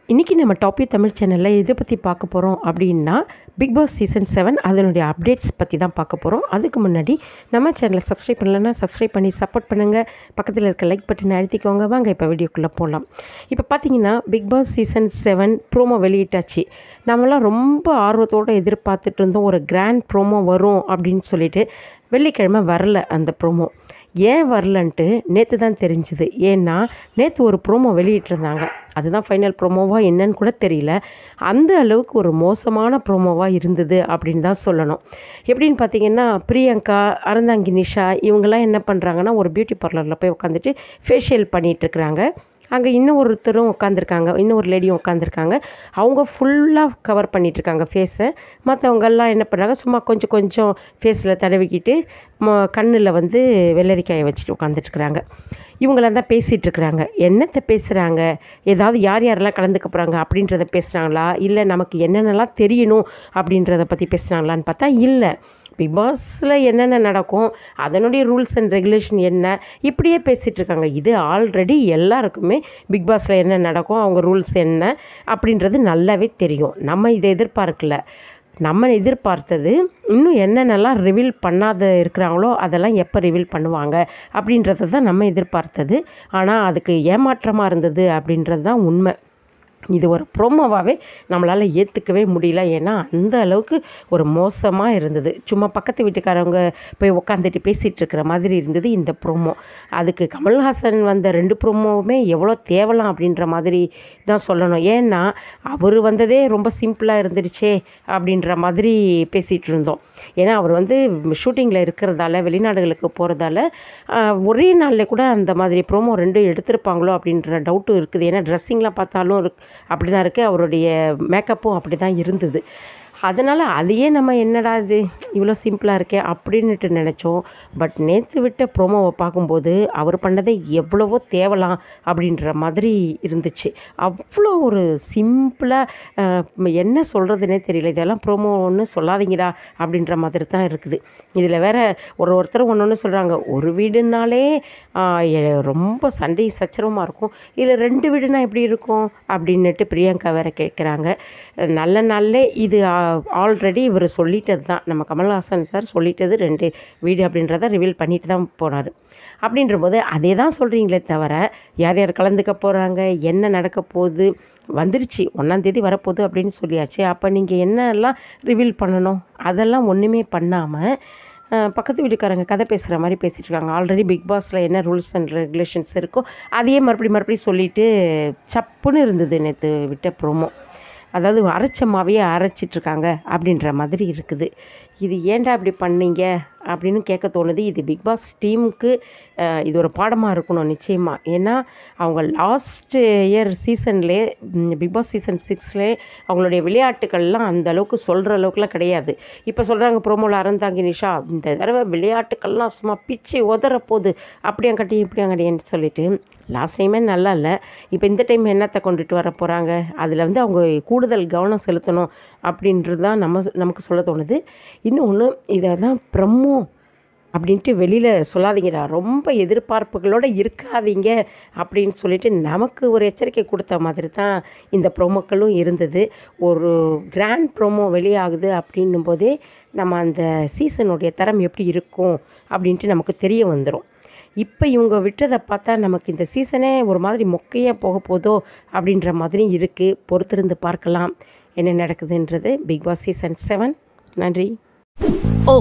இன்றைக்கி நம்ம டாபிக் தமிழ் சேனலில் எதை பற்றி பார்க்க போகிறோம் அப்படின்னா பிக் பாஸ் சீசன் செவன் அதனுடைய அப்டேட்ஸ் பற்றி தான் பார்க்க போகிறோம் அதுக்கு முன்னாடி நம்ம சேனலை சப்ஸ்கிரைப் பண்ணலன்னா சப்ஸ்கிரைப் பண்ணி சப்போர்ட் பண்ணுங்கள் பக்கத்தில் இருக்க லைக் பட்டனை அழுத்திக்கோங்க வாங்க இப்போ வீடியோக்குள்ளே போகலாம் இப்போ பார்த்தீங்கன்னா Bigg Boss season seven promo வெளியிட்டாச்சு நம்மலாம் ரொம்ப ஆர்வத்தோடு எதிர்பார்த்துட்டு இருந்தோம் ஒரு கிராண்ட் ப்ரோமோ வரும் அப்படின்னு சொல்லிட்டு வெள்ளிக்கிழமை வரல அந்த ப்ரோமோ ஏன் வரலன்ட்டு நேற்று தான் தெரிஞ்சுது ஏன்னா நேற்று ஒரு ப்ரோமோ வெளியிட்டிருந்தாங்க அதுதான் ஃபைனல் ப்ரோமோவாக என்னன்னு கூட தெரியல அந்த அளவுக்கு ஒரு மோசமான ப்ரோமோவாக இருந்தது அப்படின்னு தான் சொல்லணும் எப்படின்னு பார்த்தீங்கன்னா பிரியங்கா அறந்தாங்கி நிஷா இவங்கெல்லாம் என்ன பண்ணுறாங்கன்னா ஒரு பியூட்டி பார்லரில் போய் உட்காந்துட்டு ஃபேஷியல் பண்ணிகிட்ருக்குறாங்க அங்கே இன்னும் ஒருத்தரும் உட்காந்துருக்காங்க இன்னும் ஒரு லேடியும் உட்காந்துருக்காங்க அவங்க ஃபுல்லாக கவர் பண்ணிகிட்ருக்காங்க ஃபேஸை மற்றவங்கெல்லாம் என்ன பண்ணுறாங்க சும்மா கொஞ்சம் கொஞ்சம் ஃபேஸில் தடவிக்கிட்டு கண்ணில் வந்து வெள்ளரிக்காயை வச்சுட்டு உட்காந்துட்ருக்குறாங்க இவங்களாம் தான் பேசிகிட்டு இருக்கிறாங்க என்னத்தை பேசுகிறாங்க ஏதாவது யார் யாரெல்லாம் கலந்துக்க போகிறாங்க அப்படின்றத பேசுகிறாங்களா இல்லை நமக்கு என்னென்னலாம் தெரியணும் அப்படின்றத பற்றி பேசுகிறாங்களான்னு பார்த்தா இல்லை பிக் பாஸில் என்னென்ன நடக்கும் அதனுடைய ரூல்ஸ் அண்ட் ரெகுலேஷன் என்ன இப்படியே பேசிகிட்டு இருக்காங்க இது ஆல்ரெடி எல்லாருக்குமே பிக் பாஸில் என்ன நடக்கும் அவங்க ரூல்ஸ் என்ன அப்படின்றது நல்லாவே தெரியும் நம்ம இதை எதிர்பார்க்கல நம்ம எதிர்பார்த்தது இன்னும் என்னென்னலாம் ரிவீல் பண்ணாத இருக்கிறாங்களோ அதெல்லாம் எப்போ ரிவீல் பண்ணுவாங்க அப்படின்றத தான் நம்ம எதிர்பார்த்தது ஆனால் அதுக்கு ஏமாற்றமாக இருந்தது அப்படின்றது தான் உண்மை இது ஒரு ப்ரோமோவாகவே நம்மளால் ஏற்றுக்கவே முடியல ஏன்னா அந்த அளவுக்கு ஒரு மோசமாக இருந்தது சும்மா பக்கத்து வீட்டுக்காரவங்க போய் உட்காந்துட்டு பேசிகிட்டு இருக்கிற மாதிரி இருந்தது இந்த ப்ரோமோ அதுக்கு கமல்ஹாசன் வந்த ரெண்டு ப்ரோமோவுமே எவ்வளோ தேவலாம் அப்படின்ற மாதிரி தான் சொல்லணும் ஏன்னா அவர் வந்ததே ரொம்ப சிம்பிளாக இருந்துடுச்சே அப்படின்ற மாதிரி பேசிகிட்டு இருந்தோம் ஏன்னா அவர் வந்து ஷூட்டிங்கில் இருக்கிறதால வெளிநாடுகளுக்கு போகிறதால ஒரே நாளில் கூட அந்த மாதிரி ப்ரோமோ ரெண்டும் எடுத்திருப்பாங்களோ அப்படின்ற டவுட்டும் இருக்குது ஏன்னா ட்ரெஸ்ஸிங்லாம் பார்த்தாலும் இருக்கு அப்படி தான் இருக்குது அவருடைய மேக்கப்பும் அப்படி தான் இருந்தது அதனால் அதையே நம்ம என்னடா இது இவ்வளோ சிம்பிளாக இருக்கே அப்படின்னுட்டு நினச்சோம் பட் நேற்று விட்ட ப்ரோமோவை பார்க்கும்போது அவர் பண்ணதே எவ்வளவோ தேவலாம் அப்படின்ற மாதிரி இருந்துச்சு அவ்வளோ ஒரு சிம்பிளாக என்ன சொல்கிறதுனே தெரியல இதெல்லாம் ப்ரோமோ ஒன்று சொல்லாதீங்கடா அப்படின்ற மாதிரி தான் இருக்குது இதில் வேற ஒரு ஒருத்தர் ஒன்று ஒன்று சொல்கிறாங்க ஒரு வீடுனாலே ரொம்ப சண்டை சச்சரவமாக இருக்கும் இதில் ரெண்டு வீடுனா எப்படி இருக்கும் அப்படின்னுட்டு பிரியங்கா வேற கேட்குறாங்க நல்ல நாள்லே இது ஆல்ரெடி இவர் சொல்லிட்டது தான் நம்ம கமல்ஹாசன் சார் சொல்லிட்டது ரெண்டு வீடு அப்படின்றத ரிவீல் பண்ணிட்டு தான் போனார் அப்படின்ற போது அதே தான் சொல்கிறீங்களே தவிர யார் யார் கலந்துக்க போகிறாங்க என்ன நடக்க போகுது வந்துருச்சு ஒன்றாந்தேதி வரப்போகுது அப்படின்னு சொல்லியாச்சு அப்போ நீங்கள் என்னெல்லாம் ரிவீல் பண்ணணும் அதெல்லாம் ஒன்றுமே பண்ணாமல் பக்கத்து வீட்டுக்காரங்க கதை பேசுகிற மாதிரி பேசிகிட்டு இருக்காங்க ஆல்ரெடி பிக் பாஸில் என்ன ரூல்ஸ் அண்ட் ரெகுலேஷன்ஸ் இருக்கோ அதையே மறுபடியும் மறுபடியும் சொல்லிவிட்டு சப்புன்னு இருந்தது நேற்று விட்ட ப்ரோமோ அதாவது அரைச்ச மாவையே அரைச்சிட்ருக்காங்க அப்படின்ற மாதிரி இருக்குது இது ஏன்டா இப்படி பண்ணீங்க அப்படின்னு கேட்க தோணுது இது பிக் பாஸ் டீமுக்கு இது ஒரு பாடமாக இருக்கணும் நிச்சயமாக ஏன்னா அவங்க லாஸ்ட் இயர் சீசன்லேயே பிக் பாஸ் சீசன் சிக்ஸ்லேயே அவங்களுடைய விளையாட்டுக்கள்லாம் அந்த அளவுக்கு சொல்கிற அளவுக்குலாம் கிடையாது இப்போ சொல்கிறாங்க ப்ரோமோவில் அறந்தாங்கி நிஷா இந்த தடவை விளையாட்டுக்கள்லாம் சும்மா பிச்சு உதற போகுது அப்படியாங்கட்டி இப்படியாங்கடின்னு சொல்லிட்டு லாஸ்ட் டைமே நல்லா இல்லை இப்போ இந்த டைம் என்னத்தை கொண்டுட்டு வர போகிறாங்க அதில் வந்து அவங்க கூடுதல் கவனம் செலுத்தணும் அப்படின்றது தான் நம்ம நமக்கு சொல்ல தோணுது இன்னொன்று இதை தான் ப்ரமோ அப்படின்ட்டு வெளியில் சொல்லாதீங்கடா ரொம்ப எதிர்பார்ப்புகளோடு இருக்காதீங்க அப்படின்னு சொல்லிட்டு நமக்கு ஒரு எச்சரிக்கை கொடுத்த மாதிரி தான் இந்த ப்ரோமோக்களும் இருந்தது ஒரு கிராண்ட் ப்ரோமோ வெளியாகுது அப்படின்னும் போதே நம்ம அந்த சீசனுடைய தரம் எப்படி இருக்கும் அப்படின்ட்டு நமக்கு தெரிய வந்துடும் இப்போ இவங்க விட்டதை பார்த்தா நமக்கு இந்த சீசனே ஒரு மாதிரி மொக்கையாக போக போதோ அப்படின்ற மாதிரி இருக்குது பொறுத்திருந்து பார்க்கலாம் என்ன நடக்குதுன்றது பிக் பாஸ் சீசன் செவன் நன்றி ஓ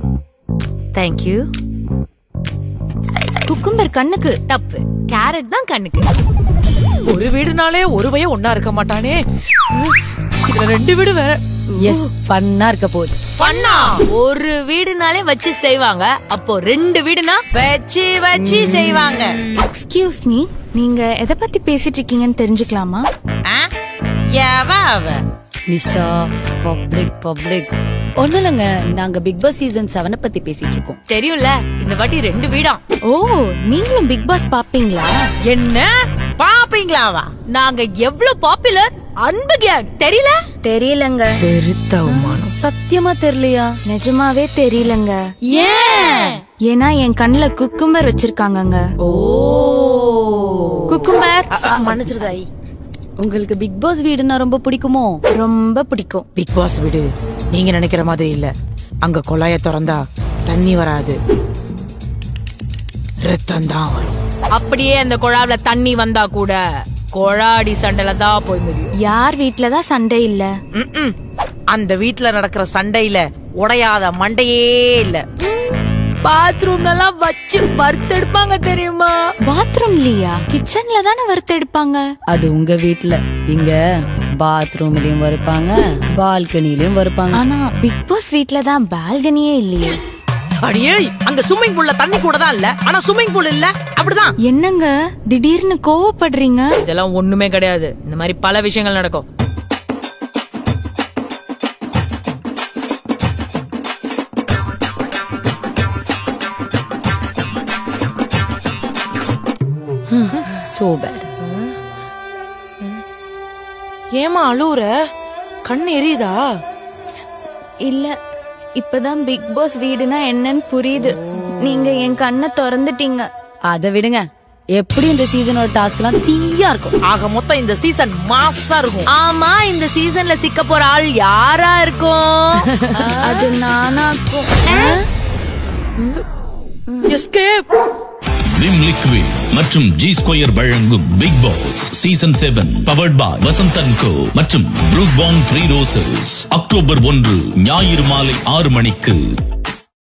தேங்க்யூ குக்கும்பர் கண்ணுக்கு தப்பு கேரட் தான் கண்ணுக்கு ஒரு வீடுனாலே ஒரு பையன் ஒன்னா இருக்க மாட்டானே இதுல ரெண்டு வீடு வேற எஸ் பண்ணா இருக்க போகுது பண்ணா ஒரு வீடுனாலே வச்சு செய்வாங்க அப்போ ரெண்டு வீடுனா வச்சு வச்சு செய்வாங்க எக்ஸ்கியூஸ் மீ நீங்க எதை பத்தி பேசிட்டு இருக்கீங்கன்னு தெரிஞ்சுக்கலாமா ஆ? எவ அவ நிஷா பப்ளிக் பப்ளிக் ஒண்ணு இல்லைங்க நாங்க பிக் பாஸ் சீசன் செவனை பத்தி பேசிட்டு இருக்கோம் தெரியும்ல இந்த வாட்டி ரெண்டு வீடாம் ஓ நீங்களும் பிக் பாஸ் பாப்பீங்களா என்ன பாப்பீங்களாவா நாங்க எவ்வளவு பாப்புலர் அன்பு கேங் தெரியல தெரியலங்க பெருத்த அவமானம் சத்தியமா தெரியலையா நிஜமாவே தெரியலங்க ஏன் ஏன்னா என் கண்ணுல குக்கும்பர் வச்சிருக்காங்கங்க ஓ குக்கும்பர் மன்னிச்சிருதாய் உங்களுக்கு பிக் பாஸ் வீடுனா ரொம்ப பிடிக்குமோ ரொம்ப பிடிக்கும் பிக் பாஸ் விடு நீங்க நினைக்கிற மாதிரி இல்ல அங்க குழாய திறந்தா தண்ணி வராது ரத்தம் தான் வரும் அப்படியே அந்த குழாவுல தண்ணி வந்தா கூட கொழாடி சண்டையில தான் போய் முடியும் யார் வீட்ல தான் சண்டை இல்ல ம்ம். அந்த வீட்ல நடக்கிற சண்டையில உடையாத மண்டையே இல்ல பாத்ரூம்ல எல்லாம் வச்சு வறுத்தெடுப்பாங்க தெரியுமா பாத்ரூம்லயா கிச்சன்ல தானே வறுத்தெடுப்பாங்க அது உங்க வீட்ல இங்க பாத்ரூம்லயும் வறுப்பாங்க பால்கனிலயும் வறுப்பாங்க ஆனா பிக் பாஸ் வீட்ல தான் பால்கனியே இல்லையே அடியே அங்க ஸ்விம்மிங் பூல்ல தண்ணி கூட தான் இல்ல ஆனா ஸ்விம்மிங் பூல் இல்ல அப்படிதான் என்னங்க திடீர்னு கோவப்படுறீங்க இதெல்லாம் ஒண்ணுமே கிடையாது இந்த மாதிரி பல விஷயங்கள் நடக்கும் சோ பேட் ஏமா அழுவுற கண் எரியுதா இல்ல இப்பதான் பிக் பாஸ் வீடுனா என்னன்னு புரியுது நீங்க என் கண்ணை திறந்துட்டீங்க அத விடுங்க எப்படி இந்த சீசனோட டாஸ்க் எல்லாம் தீயா இருக்கும் ஆக மொத்தம் இந்த சீசன் மாசா இருக்கும் ஆமா இந்த சீசன்ல சிக்க போற ஆள் யாரா இருக்கும் அது நானாக்கும் எஸ்கேப் விம் லிக்விட் மற்றும் ஜி ஸ்கொயர் வழங்கும் Bigg Boss season seven powered by Vasanthan Co மற்றும் Brooke Bond Three Roses October ஒன்று ஞாயிறு மாலை ஆறு மணிக்கு